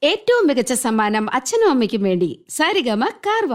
ഏറ്റവും മികച്ച സമ്മാനം അച്ഛനും അമ്മയ്ക്കും വേണ്ടി സാരിഗമ കാർവ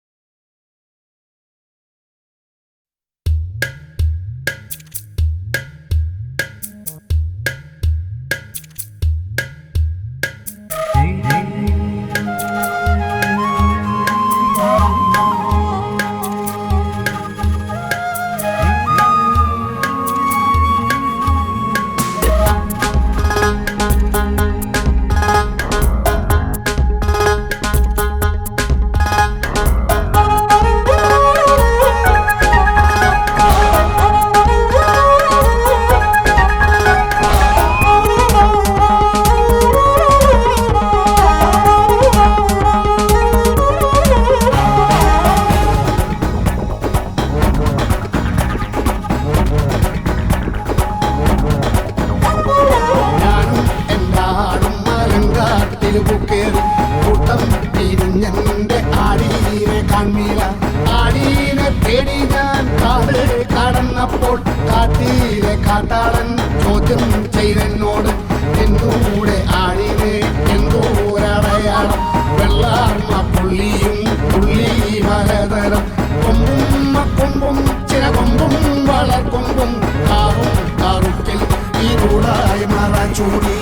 ഞാനും എല്ലാടും മലങ്കാട്ടിൽ ബുക്കേറി കൂട്ടം പിരിഞ്ഞെന്റെ ആടീനെ കാൺമീല ആടീനെ തേടി ഞാൻ കാട് കടന്നപ്പോൾ കാട്ടിലെ കാട്ടാളൻ ചോദ്യം ചെയ്തെന്നോട് എന്നൂടെ ആടിനെ എന്തോരടയാളം വെള്ളാർമ പുള്ളിയും പുള്ളി മലതരം കൊമ്പും കൊമ്പും ചില കൊമ്പും വളർക്കൊമ്പും കാറും കറുക്കിൽ ഇരുളായി മറ ചൂടി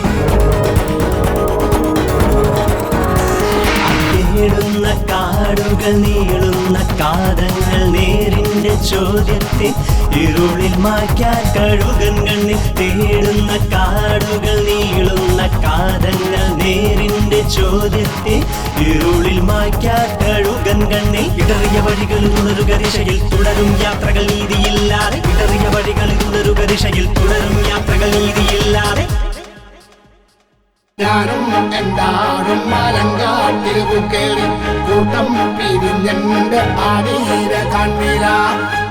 തേടുന്ന കാടുകൾ നീളുന്ന കാതങ്ങൾ നേരിന്റെ ചോദ്യത്തെ ഇരുളിൽ മാറ്റാൻ കഴുകൻ കണ്ണിൽ തേടുന്ന കാടുകൾ നീളുന്ന കാതങ്ങൾ നേരിന്റെ ചോദ്യത്തെ ഇരുളിൽ മാറ്റാൻ കഴുകൻ കണ്ണിൽ ഇടറിയ വഴികൾ തുടരുക ദിശയിൽ തുടരും യാത്രകൾ നീതിയില്ലാതെ ഇടറിയ വഴികൾ തുടരുക ദിശയിൽ തുടരും യാത്രകൾ നീതിയില്ലാതെ ഞാനും എന്താടും മലങ്കാട്ടിൽ കേറി കൂട്ടം പിരിഞ്ഞെന്റെ ആടീര കണ്ണില